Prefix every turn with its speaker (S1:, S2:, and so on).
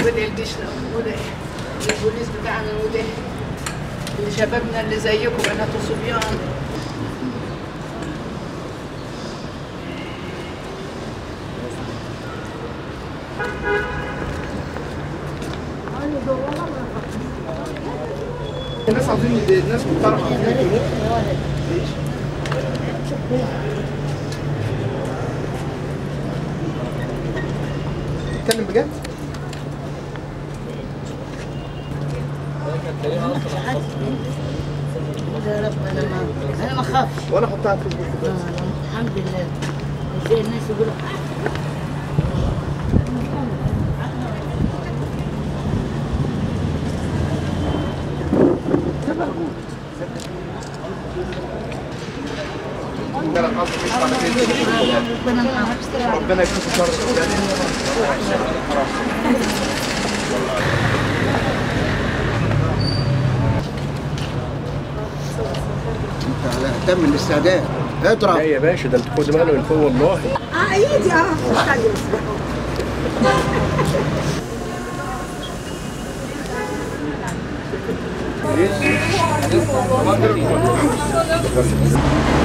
S1: ربنا يلبسنا وده البوليس بتاعنا وده اللي شبابنا اللي زيكم بنات وصبيان
S2: الناس عاوزين الناس بتعرف عاوزين تتكلم بجد؟
S3: يا رب انا ما انا ما اخافش
S2: وانا احطها على الفيسبوك
S3: آه، الحمد لله زي الناس يقولوا
S2: انا خلاص مش على فيسبوك
S3: ربنا معاك
S2: ربنا يكون في شر
S4: انت على اتم الاستعداد اضرب
S5: لا يا باشا ده انت خد بالك من فوق والله
S6: اه ايدي اه استني بس
S2: بس